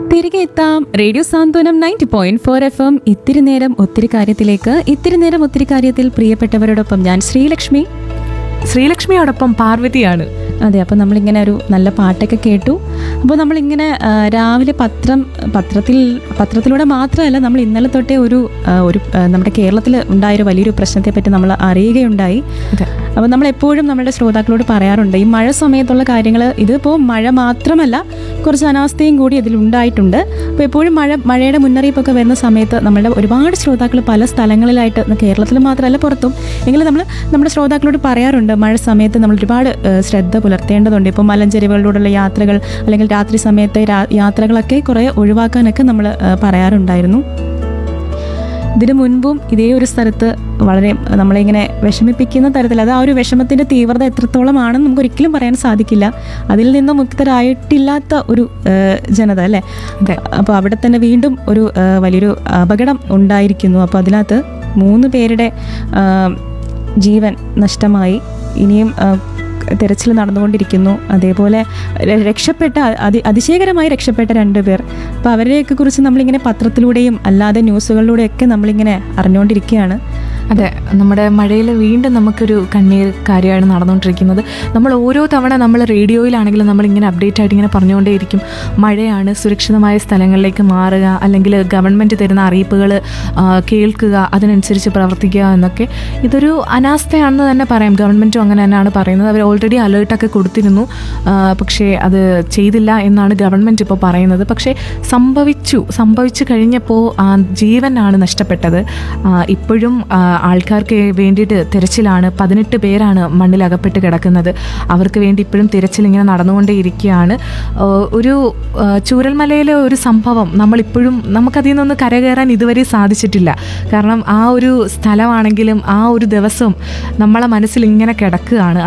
തിരികെ എത്താം radio Santhwanam ninety point four F M ഇത്തിരി നേരം ഒത്തിരി കാര്യത്തിലേക്ക് ഇത്തിരി നേരം ഒത്തിരി കാര്യത്തിൽ പ്രിയപ്പെട്ടവരോടൊപ്പം ഞാൻ ശ്രീലക്ഷ്മി ശ്രീലക്ഷ്മിയോടൊപ്പം പാർവതിയാണ് അതെ അപ്പോൾ നമ്മളിങ്ങനെ ഒരു നല്ല പാട്ടൊക്കെ കേട്ടു അപ്പോൾ നമ്മളിങ്ങനെ ആ, രാവിലെ പത്രം പത്രത്തിൽ പത്രത്തിലൂടെ മാത്രമല്ല നമ്മൾ ഇന്നലെ തൊട്ടേ ഒരു ആ, ഒരു ആ, നമ്മുടെ കേരളത്തിൽ ഉണ്ടായൊരു വലിയൊരു പ്രശ്നത്തെ പറ്റി നമ്മൾ അറിയുകയുണ്ടായി അതെ. അപ്പോൾ നമ്മൾ എപ്പോഴും നമ്മുടെ ശ്രോതാക്കളോട് പറയാറുണ്ട് ഈ മഴ സമയത്തുള്ള കാര്യങ്ങൾ ഇതിപ്പോൾ മഴ മാത്രമല്ല കുറച്ച് അനാസ്ഥയും കൂടി ഇതിൽ ഉണ്ടായിട്ടുണ്ട് അപ്പോൾ എപ്പോഴും മഴ മഴയുടെ മുന്നറിയിപ്പൊക്കെ വരുന്ന സമയത്ത് നമ്മുടെ ഒരുപാട് ശ്രോതാക്കൾ പല സ്ഥലങ്ങളിലായിട്ട് കേരളത്തിൽ മാത്രമല്ല പുറത്തും എങ്കിലും നമ്മൾ നമ്മുടെ ശ്രോതാക്കളോട് പറയാറുണ്ട് മഴ സമയത്ത് നമ്മൾ ഒരുപാട് ഏഹ്, ശ്രദ്ധ പുലർത്തേണ്ടതുണ്ട് ഇപ്പോൾ മലഞ്ചെരിവുകളിലൂടെയുള്ള യാത്രകൾ അല്ലെങ്കിൽ രാത്രി സമയത്തെ രാ- യാത്രകളൊക്കെ കുറേ ഒഴിവാക്കാനൊക്കെ നമ്മൾ പറയാറുണ്ടായിരുന്നു ഇതിനു മുൻപും ഇതേ ഒരു സ്ഥലത്ത് വളരെ നമ്മളെ ഇങ്ങനെ വിഷമിപ്പിക്കുന്ന തരത്തിൽ അത് ആ ഒരു വിഷമത്തിന്റെ തീവ്രത എത്രത്തോളമാണെന്ന് നമുക്ക് ഒരിക്കലും പറയാൻ സാധിക്കില്ല അതിൽ നിന്ന് മുക്തരായിട്ടില്ലാത്ത ഒരു ഏഹ്, ജനത അല്ലേ അതെ. അപ്പോൾ അവിടെ തന്നെ വീണ്ടും ഒരു ഏഹ്, വലിയൊരു അപകടം ഉണ്ടായിരിക്കുന്നു അപ്പോൾ അതിനകത്ത് മൂന്ന് പേരുടെ ആഹ്, ജീവൻ നഷ്ടമായി ഇനിയും ആഹ്, തെരച്ചിൽ നടന്നുകൊണ്ടിരിക്കുന്നു അതേപോലെ ര- രക്ഷപ്പെട്ട അതി അതിശയകരമായി രക്ഷപ്പെട്ട രണ്ടുപേർ അപ്പോൾ അവരെയൊക്കെ കുറിച്ച് നമ്മളിങ്ങനെ പത്രത്തിലൂടെയും അല്ലാതെ ന്യൂസുകളിലൂടെയൊക്കെ നമ്മളിങ്ങനെ അറിഞ്ഞുകൊണ്ടിരിക്കുകയാണ് അതെ നമ്മുടെ മഴയിൽ വീണ്ടും നമുക്കൊരു കണ്ണീർ കാര്യമാണ് നടന്നുകൊണ്ടിരിക്കുന്നത് നമ്മൾ ഓരോ തവണ നമ്മൾ റേഡിയോയിലാണെങ്കിലും നമ്മൾ ഇങ്ങനെ അപ്ഡേറ്റ് ആയിട്ട് ഇങ്ങനെ പറഞ്ഞുകൊണ്ടേയിരിക്കും മഴയാണ് സുരക്ഷിതമായ സ്ഥലങ്ങളിലേക്ക് മാറുക അല്ലെങ്കിൽ ഗവൺമെൻറ് തരുന്ന അറിയിപ്പുകൾ കേൾക്കുക അതിനനുസരിച്ച് പ്രവർത്തിക്കുക എന്നൊക്കെ ഇതൊരു അനാസ്ഥയാണെന്ന് തന്നെ പറയാം ഗവൺമെൻറ്റും അങ്ങനെ തന്നെയാണ് പറയുന്നത് അവർ ഓൾറെഡി അലേർട്ടൊക്കെ കൊടുത്തിരുന്നു ആ, പക്ഷേ അത് ചെയ്തില്ല എന്നാണ് ഗവൺമെൻറ് ഇപ്പോൾ പറയുന്നത് പക്ഷേ സംഭവിച്ചു സംഭവിച്ചു കഴിഞ്ഞപ്പോൾ ആ, ജീവനാണ് നഷ്ടപ്പെട്ടത് ആ, ഇപ്പോഴും ആ, ആൾക്കാർക്ക് വേണ്ടിയിട്ട് തിരച്ചിലാണ് പതിനെട്ട് പേരാണ് മണ്ണിൽ അകപ്പെട്ട് കിടക്കുന്നത് അവർക്ക് വേണ്ടി ഇപ്പോഴും തിരച്ചിൽ ഇങ്ങനെ നടന്നുകൊണ്ടേയിരിക്കുകയാണ് ആ, ഒരു ആ, ചൂരൽമലയിലെ ഒരു സംഭവം നമ്മളിപ്പോഴും നമുക്കതിൽ നിന്നൊന്ന് കരകയറാൻ ഇതുവരെ സാധിച്ചിട്ടില്ല കാരണം ആ ഒരു സ്ഥലമാണെങ്കിലും ആ ഒരു ദിവസം നമ്മളെ മനസ്സിൽ ഇങ്ങനെ കിടക്കുകയാണ്